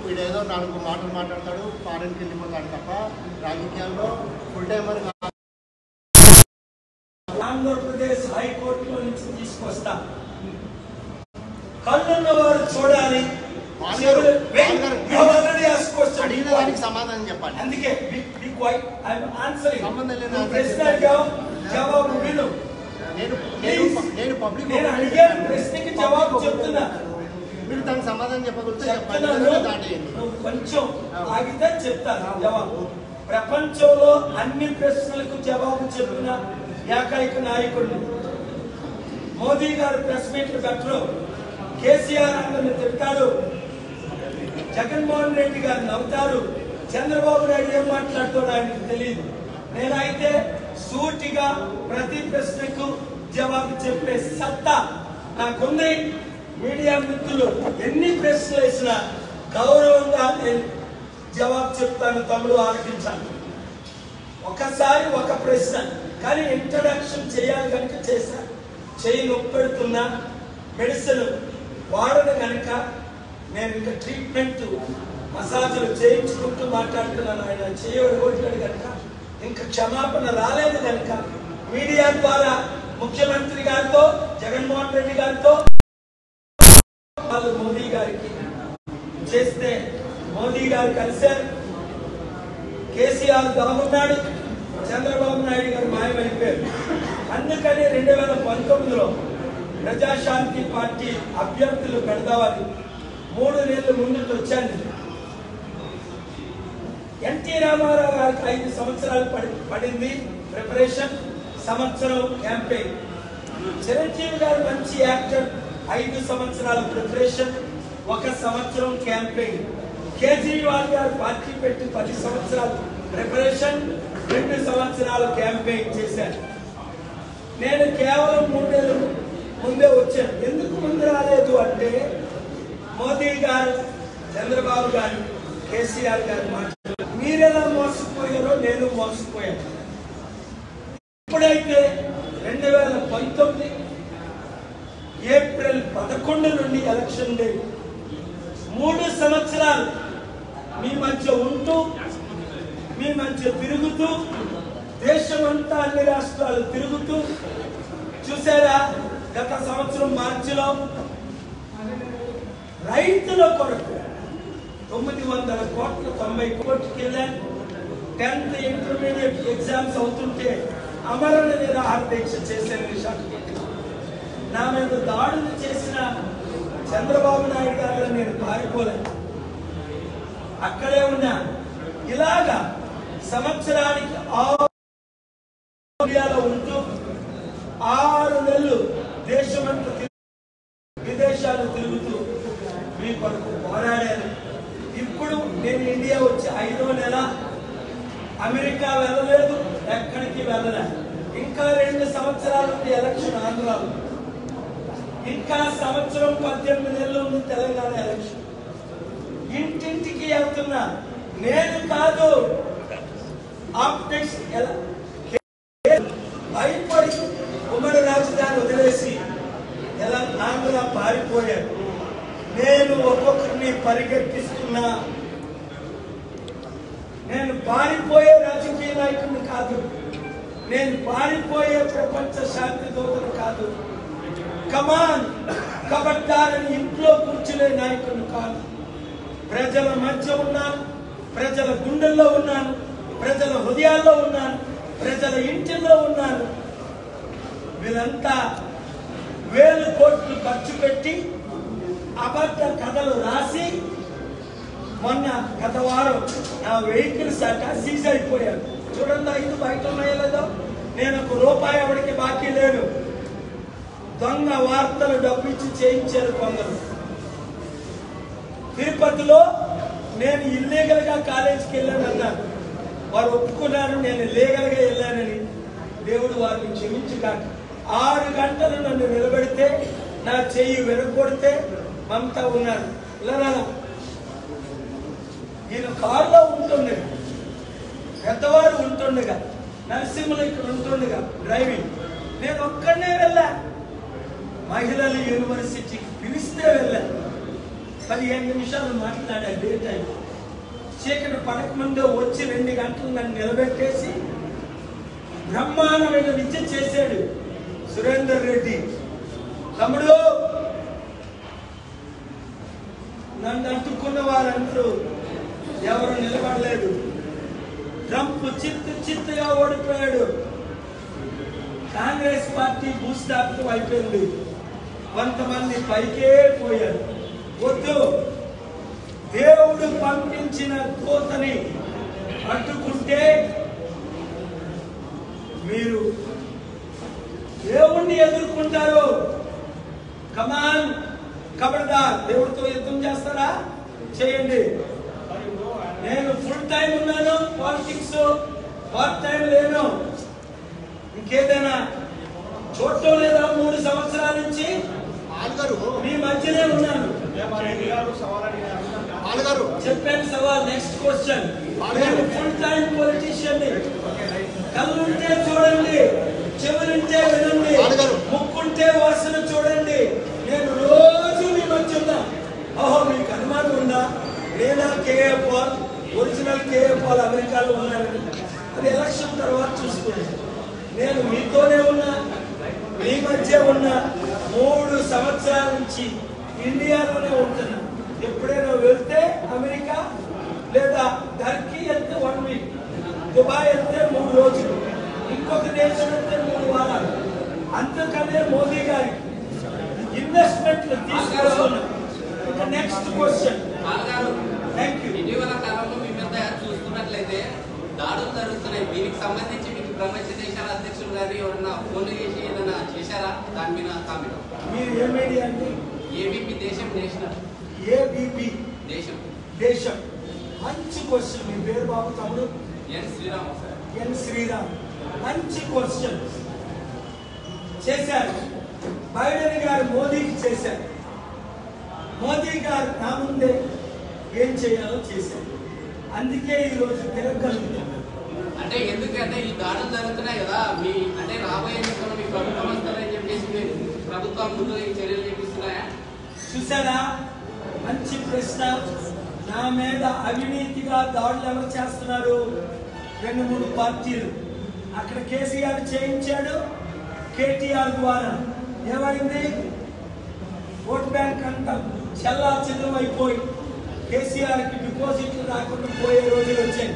వీడేదో నాలుగు మాటలు మాట్లాడతాడు ఫారెన్కి వెళ్ళిపోతాడు తప్ప రాజకీయాల్లో ఫుల్ టైమర్ కాదు. ఆంధ్రప్రదేశ్ హైకోర్టులో నుంచి తీసుకొస్తా కళ్ళున్న వారు చూడాలి వాళ్ళు గారు, Wait, వాళ్ళు గారు, you already asked question. అడిగిన దానికి సమాధానం చెప్పాలి అందుకే be- be quiet. I'm answering. సంబంధం లేని నువ్వు answer ప్రశ్న చెప్తాను. అడిగావు, జవాబు విను నేను నేను ప- నేను పబ్లిక్ నేను అడిగాను ప్రశ్నకి జవాబు చెప్తున్నా మీరు దానికి సమాధానం చెప్పగలిగితే చెప్పండి చెప్తున్నాను లేదంటే దాటేయండి నువ్వు కొంచెం ఆగితే చెప్తాను జవాబు ప్రపంచంలో అన్ని ప్రశ్నలకు జవాబు చెప్పిన ఏకైక నాయకుడు మోదీ గారు ప్రెస్ మీట్లు పెట్టరు కేసీఆర్ అందరిని తిడతాడు జగన్మోహన్ రెడ్డి గారు నవ్వుతారు చంద్రబాబు నాయుడు ఏం మాట్లాడుతాడో ఆయనకు తెలియదు నేనైతే సూటిగా ప్రతి ప్రశ్నకు జవాబు చెప్పే సత్తా నాకుంది మీడియా మిత్రులు ఎన్ని ప్రశ్నలు వేసినా గౌరవంగా నేను జవాబు చెప్తాను తమ్ముడు ఆలకించాను ఒకసారి ఒక ప్రశ్న కానీ ఇంట్రడక్షన్ చేయాలి కనుక చేశా చేయి నొప్పి పెడుతున్నా మెడిసిన్ వాడను కనుక నేను ఇంకా ట్రీట్మెంట్ మసాజులు చేయించుకుంటూ మాట్లాడుతున్నాను ఆయన చేయబడిపోయాడు కనుక ఇంకా క్షమాపణ రాలేదు కనుక మీడియా ద్వారా ముఖ్యమంత్రి గారితో జగన్మోహన్ రెడ్డి గారితో వాళ్ళు మోదీ గారికి చేస్తే మోదీ గారు కలిశారు కేసీఆర్ దాగున్నాడు చంద్రబాబు నాయుడు గారు మాయమైపోయారు అందుకని రెండు వేల పంతొమ్మిదిలో ప్రజాశాంతి పార్టీ అభ్యర్థులు పెడదామని మూడు నెలల ముందుకు వచ్చాను ఎన్టీ రామారావు గారికి ఐదు సంవత్సరాలు పడి పడింది ప్రిపరేషన్ సంవత్సరం క్యాంపెయిన్ చిరంజీవి గారు మంచి యాక్టర్ ఐదు సంవత్సరాల ప్రిపరేషన్ ఒక సంవత్సరం క్యాంపెయిన్ కేజ్రీవాల్ గారు పార్టీ పెట్టి పది సంవత్సరాలు ప్రిపరేషన్ రెండు సంవత్సరాలు క్యాంపెయిన్ చేశారు నేను కేవలం మూడేళ్ళు ముందే వచ్చాను ఎందుకు ముందు రాలేదు అంటే మోదీ గారు చంద్రబాబు గారు కేసీఆర్ గారు మాట్లాడారు మీరెలా మోసపోయారో నేను మోసపోయాను ఎప్పుడైతే రెండు వేల పంతొమ్మిది ఏప్రిల్ పదకొండు నుండి ఎలక్షన్ డే మూడు సంవత్సరాలు మీ మధ్య ఉంటూ మీ మధ్య తిరుగుతూ దేశమంతా అన్ని రాష్ట్రాలు తిరుగుతూ చూసారా గత సంవత్సరం మార్చిలో రైతుల కొరకు తొమ్మిది వందల కోట్ల తొంభై కోట్లకి వెళ్ళాను టెన్త్ ఇంటర్మీడియట్ ఎగ్జామ్స్ అవుతుంటే అమరణ నిరాహార దీక్ష చేశాను విశాఖపట్నం నా మీద దాడులు చేసిన చంద్రబాబు నాయుడు గారు నేను పారిపోలేదు అక్కడే ఉన్నా ఇలాగా సంవత్సరానికి ఆరు ఇండియాలో ఉంటూ ఆరు నెలలు దేశమంతా తిరిగి విదేశాలు తిరుగుతూ మీ కొరకు పోరాడాను ఇప్పుడు నేను ఇండియా వచ్చి ఐదో నెల అమెరికా వెళ్ళలేదు ఎక్కడికి వెళ్ళలేదు ఇంకా రెండు సంవత్సరాలు ఉంది ఎలక్షన్ ఆంధ్రాలో ఇంకా సంవత్సరం పద్దెనిమిది నెలలు ఉంది తెలంగాణ ఎలక్షన్ ఇంటింటికి వెళ్తున్నా నేను కాదు ఆప్టిక్స్ ఎలా భయపడి ఉమ్మడి రాజధాని వదిలేసి ఎలా ఆంధ్ర పారిపోయారు నేను ఒక్కొక్కరిని పరిగెత్తిస్తున్నా నేను పారిపోయే రాజకీయ నాయకుడిని కాదు నేను పారిపోయే ప్రపంచ శాంతి దూతను కాదు కమాన్ కబడ్డారని ఇంట్లో కూర్చునే నాయకుడిని కాదు ప్రజల మధ్య ఉన్నాను ప్రజల గుండెల్లో ఉన్నాను ప్రజల హృదయాల్లో ఉన్నాను ప్రజల ఇంటిల్లో ఉన్నాను వీళ్ళంతా వేలు కోట్లు ఖర్చు పెట్టి అబద్ధ కథలు రాసి మొన్న గత వారం నా వెహికల్స్ అట సీజ్ అయిపోయాను చూడండి ఐదు బయట ఉన్నాయో లేదో నేను ఒక రూపాయి ఎవరికి బాకీ లేను దొంగ వార్తలు డబ్బిచ్చి చేయించారు కొందరు తిరుపతిలో నేను ఇల్లీగల్ గా కాలేజీకి వెళ్ళాను అన్నారు వారు ఒప్పుకున్నారు నేను లీగల్ గా వెళ్ళానని దేవుడు వారిని క్షమించుకాక ఆరు గంటలు నన్ను నిలబెడితే నా చెయ్యి వెనకొడితే మమతా ఉన్నారు ఇలా రా. ఈయన కారులో ఉంటుండగా పెద్దవారు ఉంటుండగా నరసింహులు ఇక్కడ ఉంటుండగా డ్రైవింగ్ నేను ఒక్కడనే వెళ్ళా మహిళల యూనివర్సిటీకి పిలిస్తే వెళ్ళా పదిహేను నిమిషాలు మాట్లాడా డే టైం చీకటి పడకముందే వచ్చి రెండు గంటలు నన్ను నిలబెట్టేసి బ్రహ్మాండమైన విద్య చేశాడు సురేందర్ రెడ్డి తమ్ముడు నన్ను అంటుకున్న వారందరూ ఎవరు నిలబడలేదు ట్రంప్ చిత్తు చిత్తుగా ఓడిపోయాడు కాంగ్రెస్ పార్టీ భూస్థాపితం అయిపోయింది కొంతమంది పైకే పోయారు వద్దు దేవుడు పంపించిన దూతని అడ్డుకుంటే మీరు దేవుణ్ణి ఎదుర్కొంటారు కమాన్ కబడ్దార్ దేవుడితో యుద్ధం చేస్తారా చేయండి నేను ఫుల్ టైం ఉన్నాను పాలిటిక్స్ పార్ట్ టైం లేను ఇంకేదైనా చూడటం లేదా మూడు సంవత్సరాల నుంచి పాల్గారు మీ మధ్యనే ఉన్నాను పాల్గారు చెప్పాను సవాల్ నెక్స్ట్ క్వశ్చన్ నేను ఫుల్ టైం పొలిటీషియన్ కళ్ళుంటే చూడండి చెవులుంటే వినండి నాన్నగారు. ముక్కుంటే వాసన చూడండి నేను రోజు మీ మధ్య ఉన్నా ఓహో మీకు అనుమానం ఉందా లేదా కేఏ పాల్ ఒరిజినల్ కేఏ పాల్ అమెరికాలో ఉన్నారని అది ఎలక్షన్ తర్వాత చూసుకోండి నేను మీతోనే ఉన్నా మీ మధ్య ఉన్న మూడు సంవత్సరాల నుంచి ఇండియాలోనే ఉంటున్నా ఎప్పుడైనా వెళ్తే అమెరికా లేదా టర్కీ వెళ్తే వన్ వీక్ దుబాయ్ వెళ్తే మూడు రోజులు ఇంకొక దేశం వెళ్తే మూడు వారాలు అందుకనే మోదీ గారి ఇన్వెస్ట్మెంట్లు తీసుకొస్తున్నాం ఇక నెక్స్ట్ క్వశ్చన్ పాల్గారు థ్యాంక్ యూ ఇటీవల కాలంలో మీ మీద చూస్తున్నట్లయితే దాడులు జరుగుతున్నాయి దీనికి సంబంధించి మీకు ప్రపంచ దేశాల అధ్యక్షులు గారు ఎవరన్నా ఫోన్లు చేసి ఏదైనా చేశారా దాని మీద కామెంట్ మీరు ఏ మీడియా అంటే ABP Desam national ABP Desam Desam మంచి క్వశ్చన్ మీ పేరు బాబు తమ్ముడు N Sriram sir N Sriram మంచి క్వశ్చన్ చేశారు బైడెన్ గారు మోదీకి చేశారు మోదీ గారు నా ముందే ఏం చేయాలో చేశారు అందుకే ఈరోజు తిరగలుగుతున్నారు అంటే ఎందుకంటే ఈ దాడులు జరుగుతున్నాయి కదా మీ అంటే రాబోయే ఎన్నికల్లో మీ ప్రభుత్వం వస్తారని చెప్పేసి మీరు ప్రభుత్వం ముందు ఈ చర్యలు చేపిస్తున్నాయా చూసారా మంచి ప్రశ్న నా మీద అవినీతిగా దాడులు ఎవరు చేస్తున్నారు రెండు మూడు పార్టీలు అక్కడ కేసీఆర్ చేయించాడు కేటీఆర్ ద్వారా ఏమైంది ఓట్ బ్యాంక్ అంతా చల్లా చిల్లం అయిపోయి కేసీఆర్కి డిపాజిట్లు రాకుండా పోయే రోజులు వచ్చాయి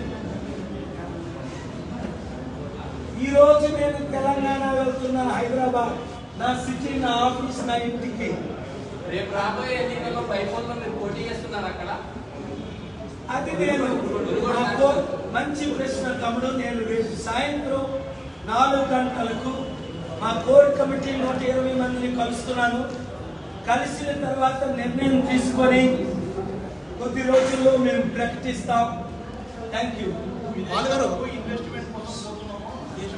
ఈ రోజు నేను తెలంగాణ వెళ్తున్నా హైదరాబాద్ నా సిటీ నా ఆఫీస్ నా ఇంటికి రేపు రాబోయే ఎన్నికల్లో బైపోల్లో మీరు పోటీ చేస్తున్నారు అక్కడ అది నేను నాకు మంచి ప్రశ్న తమ్ముడు నేను రేపు సాయంత్రం నాలుగు గంటలకు మా కోర్ కమిటీ నూట ఇరవై మందిని కలుస్తున్నాను కలిసిన తర్వాత నిర్ణయం తీసుకొని కొద్ది రోజుల్లో మేము ప్రకటిస్తాం థ్యాంక్ యూ పాల్గారు ఇన్వెస్ట్మెంట్ కోసం పోతున్నాము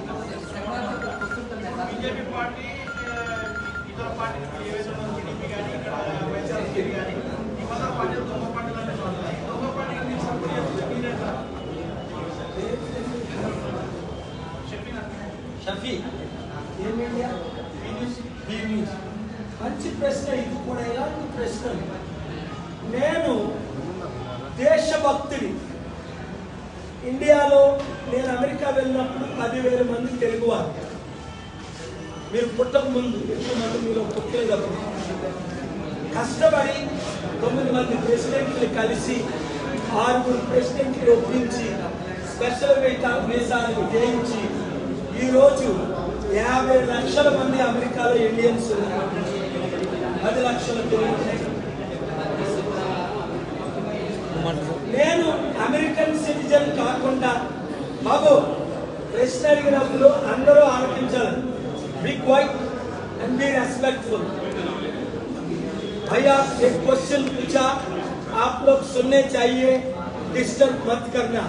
దేశంలో బీజేపీ పార్టీ ఆ, ఇతర పార్టీలు ఏవైతే ఉన్నాయో టీడీపీ కానీ ఇక్కడ వైఎస్ఆర్సీపీ కానీ ఈ మొదల పార్టీలు దొంగ పార్టీలు అనే ఉన్నాయి దొంగ పార్టీలు మీరు సపోర్ట్ చేస్తే మీరేంటా చెప్పిన షఫీ ఏమేమియా న్యూస్ మంచి ప్రశ్న ఇది కూడా ఎలాంటి ప్రశ్న నేను దేశభక్తుడి ఇండియాలో నేను అమెరికా వెళ్ళినప్పుడు పదివేల మంది తెలుగువారు మీరు పుట్టక ముందు ఎక్కువ మంది మీరు పుట్టలేదు అప్పుడు కష్టపడి తొమ్మిది మంది ప్రెసిడెంట్లు కలిసి ఆరుగురు ప్రెసిడెంట్లు ఒప్పించి స్పెషల్ వీసా వీసాలు జయించి ఈరోజు యాభై లక్షల మంది అమెరికాలో ఇండియన్స్ ఉన్నారు పది లక్షల తెలుగు నేను అమెరికన్ సిటిజన్ కాకుండా బాబు ప్రశ్న అడిగినప్పుడు అందరూ ఆలోచించాలి be quiet and be respectful भैया एक क्वेश्चन पूछा आप लोग सुनने चाहिए डिस्टर्ब मत करना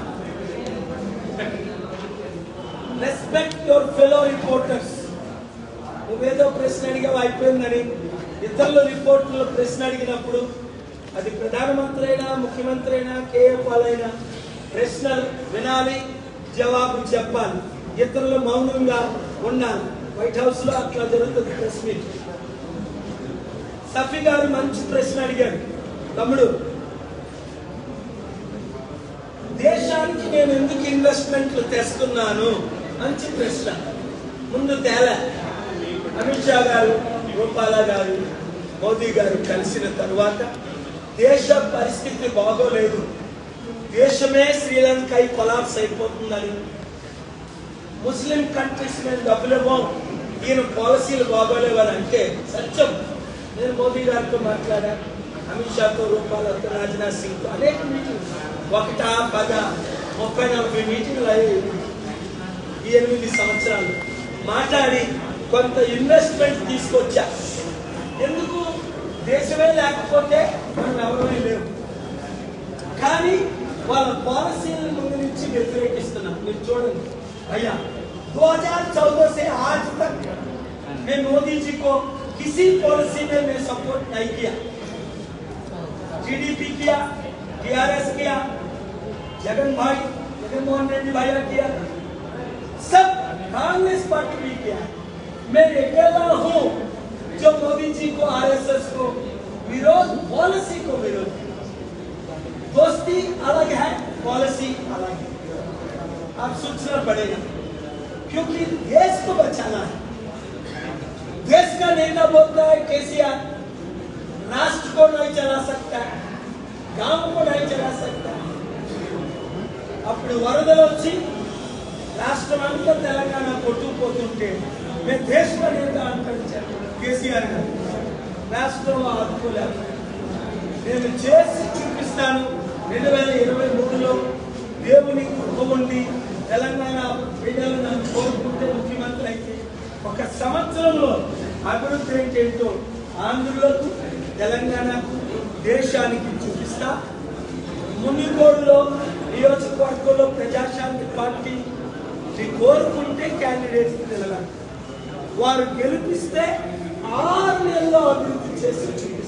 రెస్పెక్ట్ యువర్ ఫెలో రిపోర్టర్స్ నువ్వేదో ప్రశ్న అడిగావు అయిపోయిందని ఇతరుల రిపోర్టులో ప్రశ్న అడిగినప్పుడు అది ప్రధానమంత్రి అయినా ముఖ్యమంత్రి అయినా కేఎఫ్ఆల్ అయినా ప్రశ్నలు వినాలి జవాబు చెప్పాలి ఇతరులు మౌనంగా ఉండాలి వైట్ హౌస్ లో అట్లా జరుగుతుంది ప్రెస్ మీట్ సఫీ గారు మంచి ప్రశ్న అడిగారు తమ్ముడు దేశానికి నేను ఎందుకు ఇన్వెస్ట్మెంట్లు తెస్తున్నాను మంచి ప్రశ్న ముందు తేలా అమిత్ షా గారు రూపాలా గారు మోదీ గారు కలిసిన తరువాత దేశ పరిస్థితి బాగోలేదు దేశమే శ్రీలంక కొలాప్స్ అయిపోతుందని ముస్లిం కంట్రీస్ మీద డబ్బులు ఇవ్వం ఈయన పాలసీలు బాగోలేవని అంటే సత్యం నేను మోదీ గారితో మాట్లాడా అమిత్ షాతో రూపాలతో రాజ్నాథ్ సింగ్తో అనేక మీటింగ్స్ ఒకటా పద ముప్పై నలభై మీటింగ్లు అయ్యాయి ఈ ఎనిమిది సంవత్సరాలు మాట్లాడి కొంత ఇన్వెస్ట్మెంట్ తీసుకొచ్చా ఎందుకు దేశమే లేకపోతే మనం ఎవరమే లేవు కానీ వాళ్ళ పాలసీలను ముందు నుంచి వ్యతిరేకిస్తున్నాం మీరు చూడండి भैया 2014 से आज तक मैं मोदी जी को किसी पॉलिसी में मैं सपोर्ट नहीं किया जीडीपी किया टीआरएस किया जगन भाई जगनमोहन रेड्डी भैया किया सब कांग्रेस पार्टी भी किया मैं अकेला हूँ जो मोदी जी को आरएसएस को विरोध पॉलिसी को विरोध दोस्ती अलग है पॉलिसी अलग है आप सोचना पड़ेगा क्योंकि देश को बचाना है देश का नेता बोलता है केसीआर राष्ट्र को नहीं चला सकता है गांव को नहीं चला सकता है అప్పుడు వరదలు వచ్చి రాష్ట్రం అంతా తెలంగాణ కొట్టుకుపోతుంటే మేము దేశం అనేది అంటాడు కేసీఆర్ గారు రాష్ట్రంలో ఆదుకోలేదు నేను చేసి చూపిస్తాను రెండు వేల ఇరవై మూడులో దేవుని కృప ఉండి తెలంగాణ ప్రజలు నన్ను కోరుకుంటే ముఖ్యమంత్రి అయితే ఒక సంవత్సరంలో అభివృద్ధి ఏంటేంటో ఆంధ్రులకు తెలంగాణకు దేశానికి చూపిస్తా మునిగోడులో నియోజకవర్గంలో ప్రజాశాంతి పార్టీ ని కోరుకుంటే క్యాండిడేట్స్ నిలబడి వారు గెలిపిస్తే ఆరు నెలల్లో అభివృద్ధి చేసి చూపిస్తారు